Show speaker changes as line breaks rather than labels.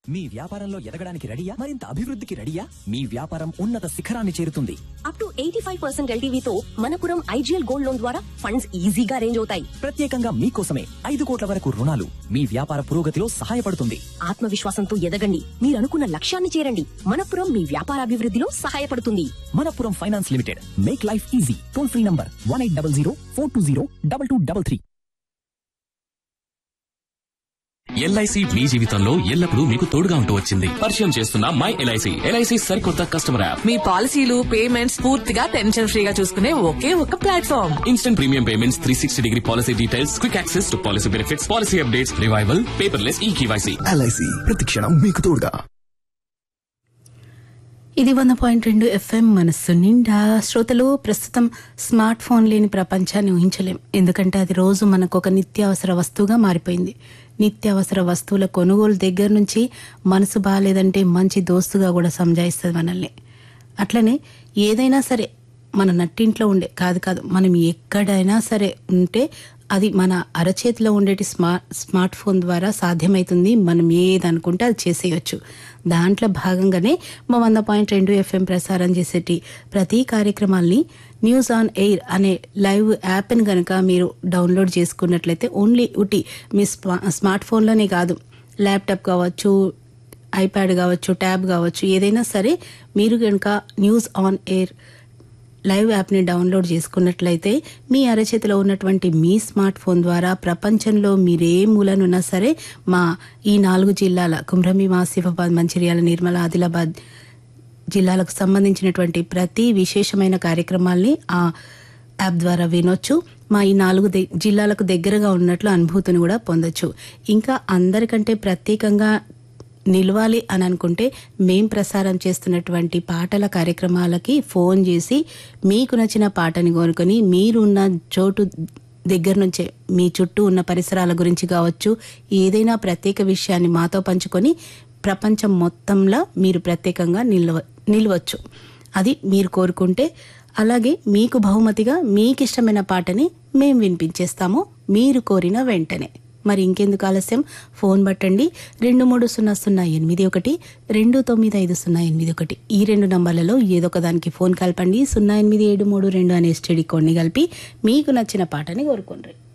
మీ వ్యాపారంలో ఎదగడానికి రెడీయా మరింత అభివృద్ధికి రెడీయా మీ వ్యాపారం ఉన్నత శిఖరాన్ని చేరుతుంది
up to eighty five percent ఎల్టీవీతో మనపురం ఐజీఎల్ గోల్డ్ లోన్ ద్వారా ఫండ్స్ ఈజీగా అరేంజ్ అవుతాయి
ప్రత్యేకంగా మీకోసమే ఐదు కోట్ల వరకు రుణాలు మీ వ్యాపార పురోగతిలో సహాయపడుతుంది
ఆత్మవిశ్వాసంతో ఎదగండి మీరు అనుకున్న లక్ష్యాన్ని చేరండి మనపురం మీ వ్యాపారాభివృద్ధిలో సహాయపడుతుంది
Manappuram finance limited make life easy toll free number one eight double zero four two zero double two double three
LIC మీ జీవితంలో ఎల్లప్పుడూ మీకు తోడుగా ఉంటూ వచ్చింది పరిచయం చేస్తున్న మై ఎల్ఐసి ఎల్ఐసి సరికొత్త కస్టమర్ యాప్
మీ పాలసీలు పేమెంట్స్ పూర్తిగా టెన్షన్ ఫ్రీగా చూసుకునే ఒకే ఒక platform
instant premium payments three sixty degree policy details quick access to policy benefits policy updates revival paperless e KYC
LIC ప్రతిక్షణం మీకు తోడుగా
ఇది వంద పాయింట్ రెండు ఎఫ్ఎం మనస్సు నిండా శ్రోతలు ప్రస్తుతం స్మార్ట్ ఫోన్ లేని ప్రపంచాన్ని ఊహించలేం ఎందుకంటే అది రోజు మనకు ఒక నిత్యావసర వస్తువుగా మారిపోయింది నిత్యావసర వస్తువుల కొనుగోలు దగ్గర నుంచి మనసు బాగాలేదంటే మంచి దోస్తుగా కూడా సంజాయిస్తుంది మనల్ని అట్లనే ఏదైనా సరే మన నట్టింట్లో ఉండే కాదు కాదు మనం ఎక్కడైనా సరే ఉంటే అది మన అరచేతిలో ఉండేటి స్మార్ట్ స్మార్ట్ ఫోన్ ద్వారా సాధ్యమవుతుంది మనం ఏది అనుకుంటే అది చేసేయచ్చు దాంట్లో భాగంగానే మా వంద పాయింట్ రెండు ఎఫ్ఎం ప్రసారం చేసేటి ప్రతి కార్యక్రమాల్ని న్యూస్ ఆన్ ఎయిర్ అనే లైవ్ యాప్ని కనుక మీరు డౌన్లోడ్ చేసుకున్నట్లయితే ఓన్లీ ఉటి మీ స్మా- స్మార్ట్ ఫోన్లోనే కాదు ల్యాప్టాప్ కావచ్చు ఐప్యాడ్ కావచ్చు ట్యాబ్ కావచ్చు ఏదైనా సరే మీరు కనుక న్యూస్ ఆన్ ఎయిర్ లైవ్ యాప్ని డౌన్లోడ్ చేసుకున్నట్లయితే మీ అరచేతిలో ఉన్నటువంటి మీ స్మార్ట్ ఫోన్ ద్వారా ప్రపంచంలో మీరే మూలనున్నా సరే మా ఈ నాలుగు జిల్లాల కుమ్రమీమ ఆసిఫాబాద్ మంచిర్యాల నిర్మల ఆదిలాబాద్ జిల్లాలకు సంబంధించినటువంటి ప్రతి విశేషమైన కార్యక్రమాల్ని ఆ యాప్ ద్వారా వినొచ్చు మా ఈ నాలుగు దే- జిల్లాలకు దగ్గరగా ఉన్నట్లు అనుభూతిని కూడా పొందొచ్చు ఇంకా అందరికంటే ప్రత్యేకంగా నిలవాలి అని అనుకుంటే మేం ప్రసారం చేస్తున్నటువంటి పాటల కార్యక్రమాలకి ఫోన్ చేసి మీకు నచ్చిన పాటని కోరుకొని మీరున్న చోటు దగ్గర నుంచే మీ చుట్టూ ఉన్న పరిసరాల గురించి కావచ్చు ఏదైనా ప్రత్యేక విషయాన్ని మాతో పంచుకొని ప్రపంచం మొత్తంలో మీరు ప్రత్యేకంగా నిల్వ నిలవచ్చు అది మీరు కోరుకుంటే అలాగే మీకు బహుమతిగా మీకు ఇష్టమైన పాటని మేం వినిపించేస్తాము మీరు కోరిన వెంటనే మరి ఇంకెందుకు ఆలస్యం ఫోన్ పట్టండి రెండు మూడు సున్నా సున్నా ఎనిమిది ఒకటి రెండు తొమ్మిది ఐదు సున్నా ఎనిమిది ఒకటి ఈ రెండు నంబర్లలో ఏదో ఒక దానికి ఫోన్ కలపండి సున్నా ఎనిమిది ఏడు మూడు రెండు అనే స్టడీ కోడ్ని కలిపి మీకు నచ్చిన పాటని కోరుకోండి